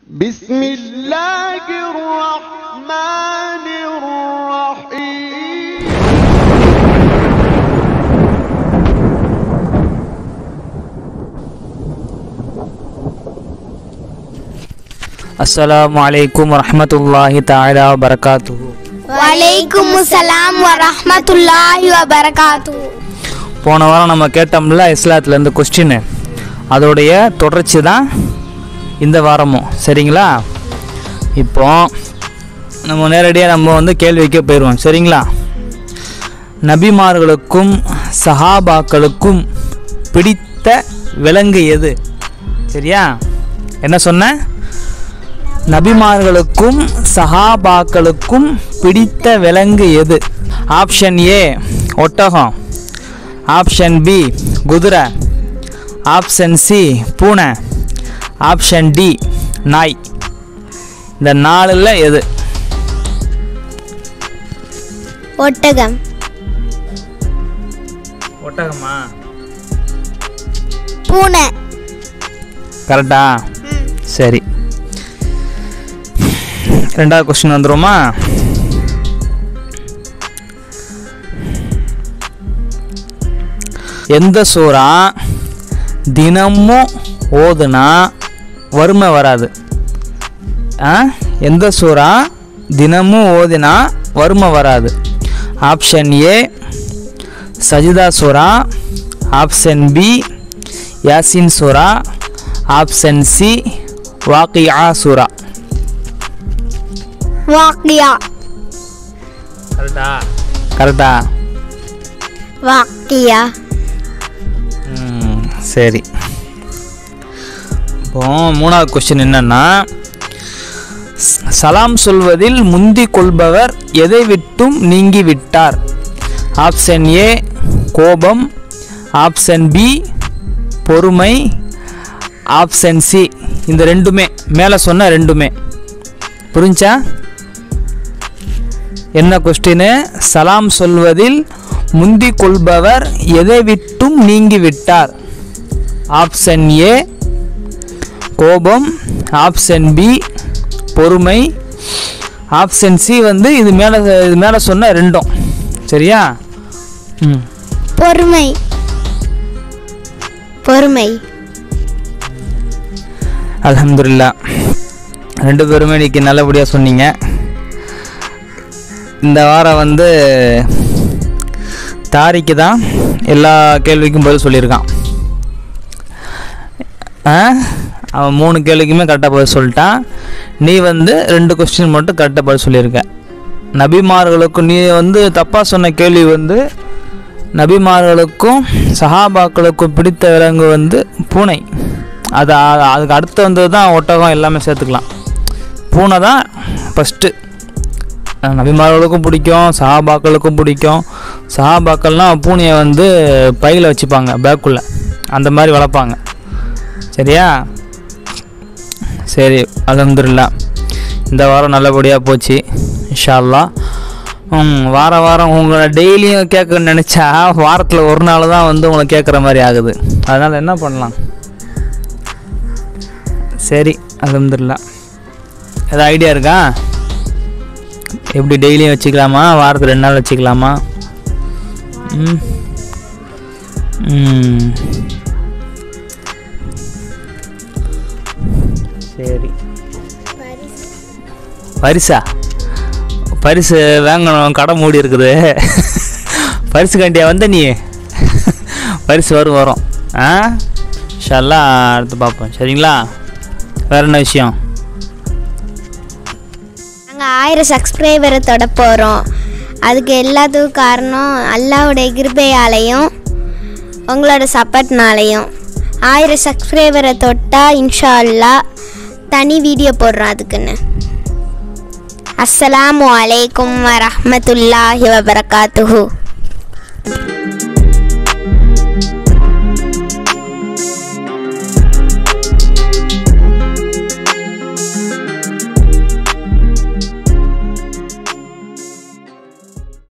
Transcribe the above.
بسم الله الرحمن الرحيم அஸ்ஸலாமு அலைக்கும் வரஹ்மத்துல்லாஹி தஆலா வபரகாத்துஹு வலைக்கும் சலாம் வரஹ்மத்துல்லாஹி வபரகாத்து போன வாரம் நம்ம கேட்டோம்ல இஸ்லாத்துல இருந்து கொஸ்டின் அதோடைய தொடர்ச்சி தான் இந்த வாரமும் சரிங்களா இப்போ நம்ம நேரடியாக நம்ம வந்து கேள்விக்கே போயிடுவோம் சரிங்களா நபிமார்களுக்கும் சஹாபாக்களுக்கும் பிடித்த விலங்கு எது சரியா என்ன சொன்னேன் நபிமார்களுக்கும் சஹாபாக்களுக்கும் பிடித்த விலங்கு எது ஆப்ஷன் ஏ ஒட்டகம் ஆப்ஷன் பி குதிரை ஆப்ஷன் சி பூனை ஆப்ஷன் டி நாய் இந்த நாலில் எது ஒட்டகம் ஒட்டகமா பூனை கரெக்டா சரி ரெண்டாவது கொஸ்டின் வந்துருமா எந்த சூறா தினமும் ஓதுனா வறுமை வராது ஆ எந்த சூறா தினமும் ஓதினா வறுமை வராது ஆப்ஷன் ஏ சஜிதா சூரா ஆப்ஷன் பி யாசின் சூரா ஆப்ஷன் சி வாக்கியா சூரா வாக்கியா கரெக்டா கரெக்டா வாக்கியா ம், சரி இப்போ மூணாவது கொஸ்டின் என்னன்னா ஸ்- சலாம் சொல்வதில் முந்தி கொள்பவர் எதை விட்டும் நீங்கி விட்டார் ஆப்ஷன் ஏ கோபம் ஆப்ஷன் பி பொறுமை ஆப்ஷன் சி இந்த ரெண்டுமே மேலே சொன்ன ரெண்டுமே புரிஞ்சா என்ன கொஸ்டின் சலாம் சொல்வதில் முந்தி கொள்பவர் எதை விட்டும் நீங்கி விட்டார் ஆப்ஷன் ஏ கோபம் ஆப்ஷன் பி பொறுமை ஆப்ஷன் சி வந்து இது மேலே இது மேலே சொன்ன ரெண்டும் சரியா ம் பொறுமை பொறுமை அல்ஹம்துலில்லா ரெண்டு பேருமே இன்னைக்கு நல்லபடியாக சொன்னீங்க இந்த வாரம் வந்து தாரிக்கு தான் எல்லா கேள்விக்கும் பதில் சொல்லியிருக்கான் ஆ அவன் மூணு கேள்விக்குமே கரெக்டாக பதில் சொல்லிட்டான் நீ வந்து ரெண்டு கொஸ்டின் மட்டும் கரெக்டாக பதில் சொல்லியிருக்க நபிமார்களுக்கும் நீ வந்து தப்பாக சொன்ன கேள்வி வந்து நபிமார்களுக்கும் சஹாபாக்களுக்கும் பிடித்த விலங்கு வந்து பூனை அது அ- அதுக்கு அடுத்து வந்தது தான் ஒட்டகம் எல்லாமே சேர்த்துக்கலாம் பூனை தான் ஃபஸ்ட்டு நபிமார்களுக்கும் பிடிக்கும் சஹாபாக்களுக்கும் பிடிக்கும் சஹாபாக்கள்லாம் பூனையை வந்து பையில் வச்சுப்பாங்க பேக்குள்ளே அந்த மாதிரி வளர்ப்பாங்க சரியா சரி அலமதுல்லா இந்த வாரம் நல்லபடியாக போச்சு இன்ஷா அல்லாஹ் ம் வார வாரம் உங்களை டெய்லியும் கேட்க நினச்சா வாரத்தில் ஒரு நாள் தான் வந்து உங்களை கேட்குற மாதிரி ஆகுது அதனால் என்ன பண்ணலாம் சரி அலமதுல்லா ஏதாவது ஐடியா இருக்கா எப்படி டெய்லியும் வச்சுக்கலாமா வாரத்தில் ரெண்டு நாள் வச்சுக்கலாமா ம் ம் சரி பரிசா பரிசு வாங்கணும் கடை மூடி இருக்குது பரிசு கண்டியா வந்த நீ பரிசு வரும் வரும் ஆ ஷல்லா அடுத்து பார்ப்போம் சரிங்களா வேற என்ன விஷயம் நாங்கள் ஆயிரம் சப்ஸ்கிரைபரை தொட போகிறோம் அதுக்கு எல்லாத்துக்கும் காரணம் அல்லாவுடைய கிருபையாலையும் உங்களோட சப்போர்ட்னாலையும் ஆயிரம் சப்ஸ்கிரைபரை தொட்டால் இன்ஷா அல்லாஹ் தனி வீடியோ போடுறோம் அதுக்குன்னு அஸ்ஸலாமு அலைக்கும் வரஹ்மத்துல்லாஹி வபரகாத்துஹு